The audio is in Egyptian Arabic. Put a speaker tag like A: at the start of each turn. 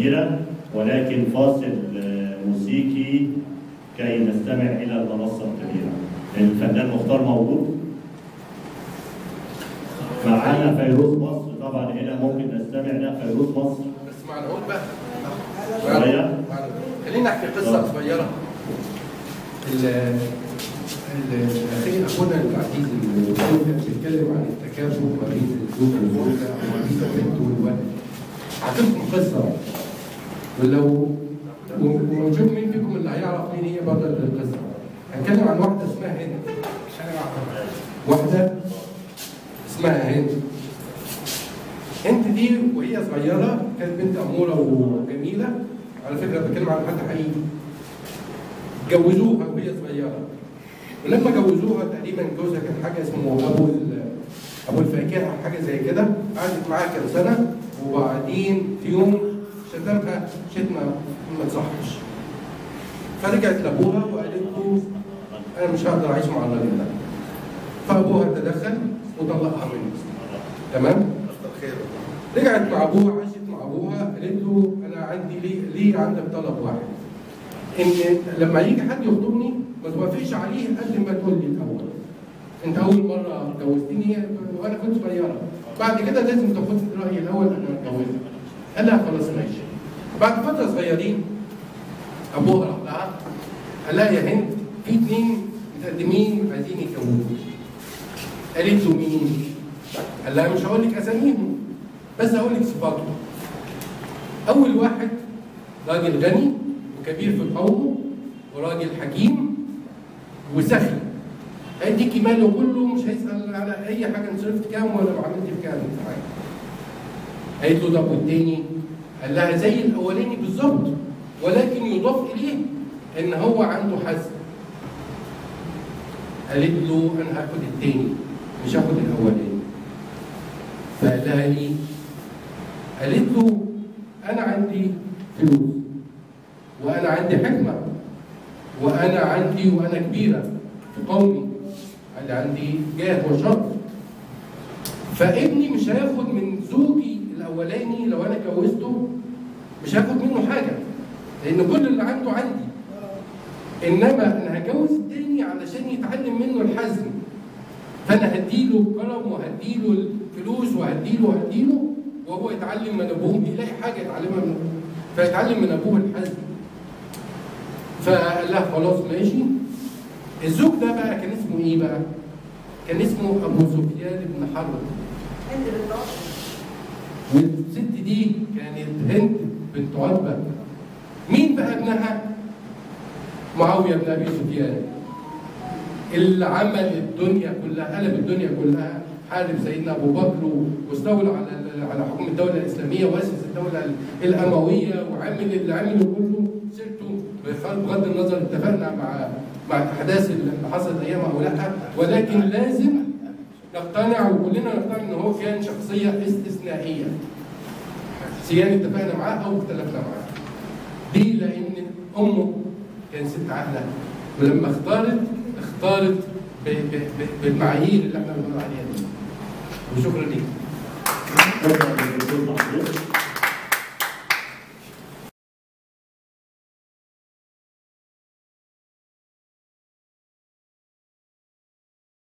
A: كبيرة ولكن فاصل آه، موسيقي كي نستمع إلى المنصة الكبيرة الفنان مختار موجود معانا فيروز مصر طبعا هنا ممكن نستمع إلى فيروز مصر
B: بس مع العود بقى
A: شوية
B: مع العود. خلينا احكي قصه صغيره ال- ال- الاخي اخونا العزيز الدكتور كان بيتكلم عن التكافؤ ما بين الزوج والزوجه وما بين البنت والولد هحكيلكم قصه ولو ونشوف مين فيكم اللي هيعرف مين هي بطل القصه هنتكلم عن واحده اسمها هند واحده اسمها هند هند دي وهي صغيره كانت بنت اموره وجميله على فكره بتكلم عن حد حقيقي جوزوها وهي صغيره ولما جوزوها تقريبا جوزها كان حاجه اسمه ابو ال- ابو الفاكهه حاجه زي كده قعدت معاها كام سنه وبعدين في يوم شتمها شتمه ما تصحش فرجعت لابوها وقالت له انا مش هقدر اعيش مع الراجل ده فابوها تدخل وطلقها منه تمام رجعت مع ابوها عاشت مع ابوها قالت له انا عندي ليه ليه عندك طلب واحد ان لما يجي حد يخطبني ما توافقش عليه قبل ما تقول لي الاول انت اول مره جوزتني وانا كنت صغيره بعد كده لازم تاخد رايي الاول قبل ما اتجوزك قال لها خلاص ماشي بعد فتره صغيرين ابوها راح لها قال لها يا هند في اتنين متقدمين عايزين يتجوزوا قالت له مين؟ قال لها مش هقول لك اساميهم بس هقول لك صفاتهم اول واحد راجل غني وكبير في قومه وراجل حكيم وسخي هيديكي ماله كله مش هيسال على اي حاجه انت صرفت كام ولا ما عملت في كام حاجه قالت له طب والتاني قال لها زي الاولاني بالظبط ولكن يضاف اليه ان هو عنده حزن قالت له انا هاخد التاني مش هاخد الاولاني فقال لها ليه؟ قالت له انا عندي فلوس وانا عندي حكمه وانا عندي وانا كبيره في قومي انا عندي جاه وشرف فابني مش هياخد من زوجي الاولاني لو انا جوزته مش هاخد منه حاجه لان كل اللي عنده عندي انما انا هجوز التاني علشان يتعلم منه الحزم فانا هديله الكرم وهديله الفلوس وهديله وهديله وهو يتعلم من ابوه يلاقي حاجه يتعلمها من ابوه فيتعلم من ابوه الحزم فقال لها خلاص ماشي الزوج ده بقى كان اسمه ايه بقى؟ كان اسمه ابو سفيان بن حرب
C: هند بالنار
B: والست دي كانت هند بنت عتبه مين بقى ابنها؟ معاويه بن ابي سفيان اللي عمل الدنيا كلها قلب الدنيا كلها حارب سيدنا ابو بكر واستولى على على حكم الدوله الاسلاميه واسس الدوله الامويه وعمل اللي عمله كله سيرته بغض النظر اتفقنا مع مع الاحداث اللي حصلت ايامها او لا ولكن لازم نقتنع وكلنا نقتنع ان هو كان شخصيه استثنائيه سيان اتفقنا معاه او اختلفنا معاه دي لان امه كانت ست عاقله ولما اختارت اختارت ب- ب- ب- بالمعايير اللي احنا بنقول عليها دي وشكرا ليك
A: شكرا للدكتور محمود